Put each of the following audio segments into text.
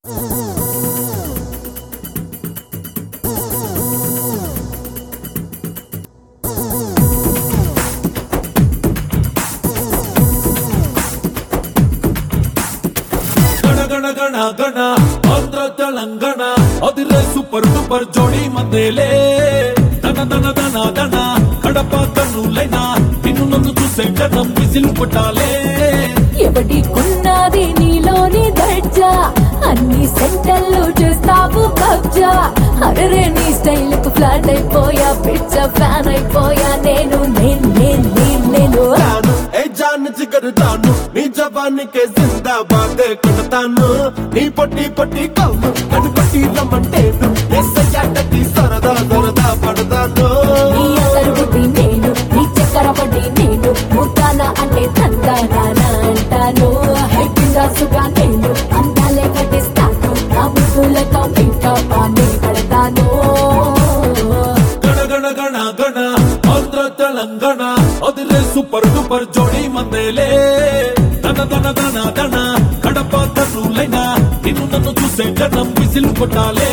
గణ గణ గణ గణ ఆంధ్ర తెలంగాణ అదిరే సూపర్ డూపర్ జోడి మందేలే దన దన దన దన కడప కన్నులైనా నిన్ను నన్ను చూసే జనం విసిలు కొట్టాలే ఎవడికున్నది నీలోని దర్జా అన్ని సెంటర్లు చేస్తావు కబ్జా అరే నీ స్టైల్ కు ఫ్లాట్ అయిపోయా పిచ్చ ఫ్యాన్ అయిపోయా నేను నేను నేను నేను నేను తాను ఏ జాన్ జిగరు తాను నీ జవానికి జిందాబాద్ కొడతాను నీ పొట్టి పొట్టి కౌను నన్ను కొట్టి రమ్మంటేను ఎస్ఐకి సరదా సరదా పడతాను నీ అసలు బుద్ధి నేను నీ చక్కెర పడి నేను ముద్దాన అంటే తందానా అంటాను హైపిందాసుగా నేను అందాలే కట్టిస్తాను నా ముద్దులతో ఇంకా పాని పడతాను గణ గణ గణ గణ ఆంధ్ర తెలంగాణ అదిరే సూపర్ డూపర్ జోడి మందేలే దన దన దన దన కడప కన్నులైనా నిన్ను నన్ను చూసే జనం విసిలు కొట్టాలే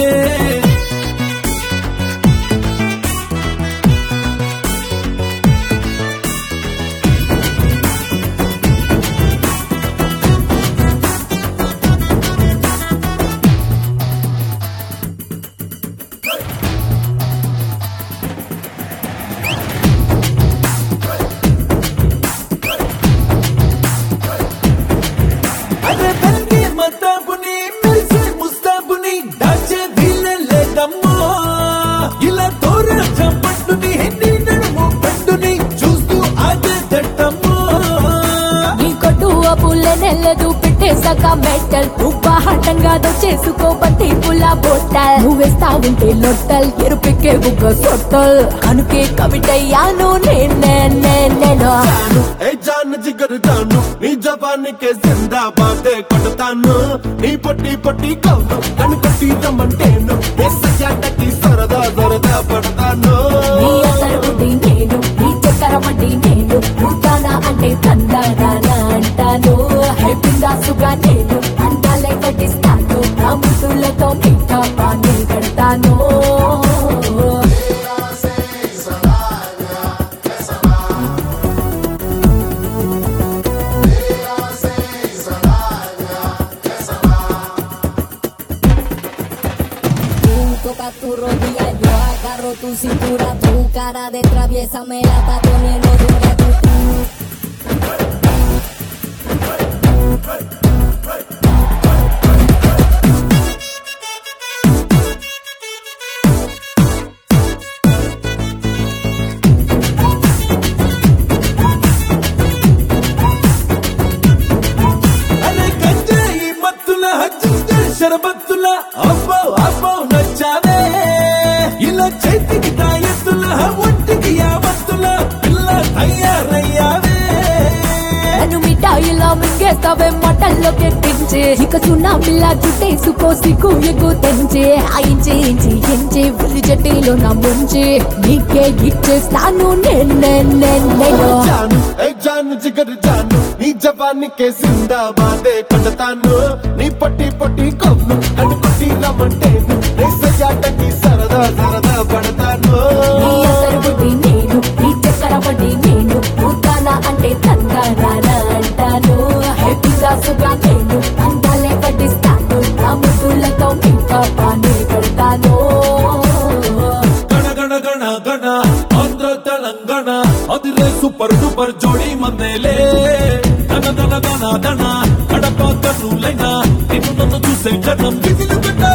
అరే తల్లి మతాబుని మెరిసే ముస్తాబుని దాచే దిల్లే లేదమ్మో ఇలా తోర చంపట్టుని నీ నడుము పట్టుని చూస్తూ అదే దట్టమ్మో నీ కొట్టు అప్పులే నెల్లదు పెట్టేశాక మెట్టల్ ఉప్పాహటంగా చేసుకో బట్టి పుల్ల బొట్టల్ నువ్వేస్తా ఉంటే లొట్టల్ ఎరుపెక్కే బుగ్గ సొట్టల్ కనుకే కవిటయ్యాను నేనే నేను తాను ఏ జాన్ జిగరు తాను నీ జవానికి జిందాబాద్ కొడతాను నీ పొట్టి పొట్టి కౌను నన్ను కొట్టి రమ్మంటేను ఎస్ఐకి సరదా సరదా పడతాను నీ అసలు బుద్ధి నేను నీ చక్కెర వడ్డీ నేను ముద్దానా అంటే తందానా అంటాను హైపిందాసుగా నేను అందాలే కట్టిస్తాను నా ముద్దులతో ఇంకా పాని పెడతాను Tú tocas tu rodilla, yo agarro tu cintura, tu cara de traviesa me la está poniendo dura. Tú, అరే గంజాయి మత్తుల హజ్జించే షరబత్తుల అబ్బో అబ్బో నచ్చావే ఇలా చేతికి తాయెత్తుల ఒంటికి యావత్తుల పిల్ల తయారయ్యావే నన్ను మిఠాయిలా మింగేస్తావే మటల్లో కెట్టించే ఇక సున్నామిలా చుట్టేసుకో సిగ్గు ఎగ్గు తెంచే ఆయించి ఇంచి ఎంచి ఉల్లి జట్టిలో నా ముంచి నీకే ఇచ్చేస్తాను నేను నేను నేను నేను జాను ఏ జాను జిగరు జాను నీ జవానికి జిందాబాద్ కొడతాను నీ పొట్టి పొట్టి కౌను నన్ను కొట్టి రమ్మంటేను ఎస్ఐకి సరదా సరదా పడతాను నీ అసలు బుద్ధి నేను నీ చక్కెర వడ్డీ నేను ముద్దానా అంటే తందానా అంటాను హైపిందాసుగా నేను అందాలే పట్టిస్తాను నా ముద్దులతో ఇంకా పాని పెడతాను గణ గణ గణ గణ ఆంధ్ర తెలంగాణ అదిరే సూపర్ డూపర్ జోడి మందేలే దన దన దన దన కడప కన్నులైనా నిన్ను నన్ను చూసే జనం విసిలు పెట్టాలే